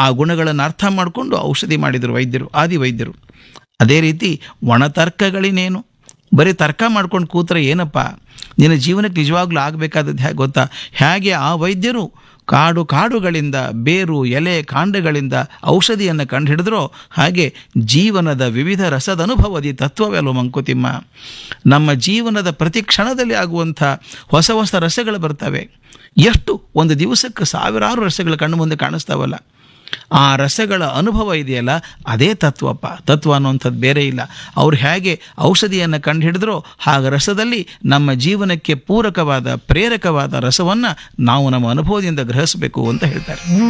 ಆ ಗುಣಗಳನ್ನು ಅರ್ಥ ಮಾಡಿಕೊಂಡು ಔಷಧಿ ಮಾಡಿದರು ವೈದ್ಯರು ಆದಿ ವೈದ್ಯರು ಅದೇ ರೀತಿ ಒಣತರ್ಕಗಳಿನೇನು ಬರೀ ತರ್ಕ ಮಾಡ್ಕೊಂಡು ಕೂತ್ರೆ ಏನಪ್ಪ ನಿನ್ನ ಜೀವನಕ್ಕೆ ನಿಜವಾಗ್ಲೂ ಆಗಬೇಕಾದದ್ದು ಹೇಗೆ ಗೊತ್ತಾ ಹೇಗೆ ಆ ವೈದ್ಯರು ಕಾಡು ಕಾಡುಗಳಿಂದ ಬೇರು ಎಲೆ ಕಾಂಡಗಳಿಂದ ಔಷಧಿಯನ್ನು ಕಂಡುಹಿಡಿದ್ರೋ ಹಾಗೆ ಜೀವನದ ವಿವಿಧ ರಸದ ಅನುಭವದಿ ತತ್ವವೆಲ್ಲೋ ಮಂಕುತಿಮ್ಮ ನಮ್ಮ ಜೀವನದ ಪ್ರತಿ ಕ್ಷಣದಲ್ಲಿ ಆಗುವಂಥ ಹೊಸ ಹೊಸ ರಸಗಳು ಬರ್ತವೆ ಎಷ್ಟು ಒಂದು ದಿವಸಕ್ಕೆ ಸಾವಿರಾರು ರಸಗಳು ಕಣ್ಣು ಮುಂದೆ ಕಾಣಿಸ್ತಾವಲ್ಲ ಆ ರಸಗಳ ಅನುಭವ ಇದೆಯಲ್ಲ ಅದೇ ತತ್ವಪ್ಪ ತತ್ವ ಅನ್ನುವಂಥದ್ದು ಬೇರೆ ಇಲ್ಲ ಅವ್ರು ಹೇಗೆ ಔಷಧಿಯನ್ನು ಕಂಡುಹಿಡಿದ್ರೋ ಹಾಗೆ ರಸದಲ್ಲಿ ನಮ್ಮ ಜೀವನಕ್ಕೆ ಪೂರಕವಾದ ಪ್ರೇರಕವಾದ ರಸವನ್ನು ನಾವು ನಮ್ಮ ಅನುಭವದಿಂದ ಗ್ರಹಿಸಬೇಕು ಅಂತ ಹೇಳ್ತಾರೆ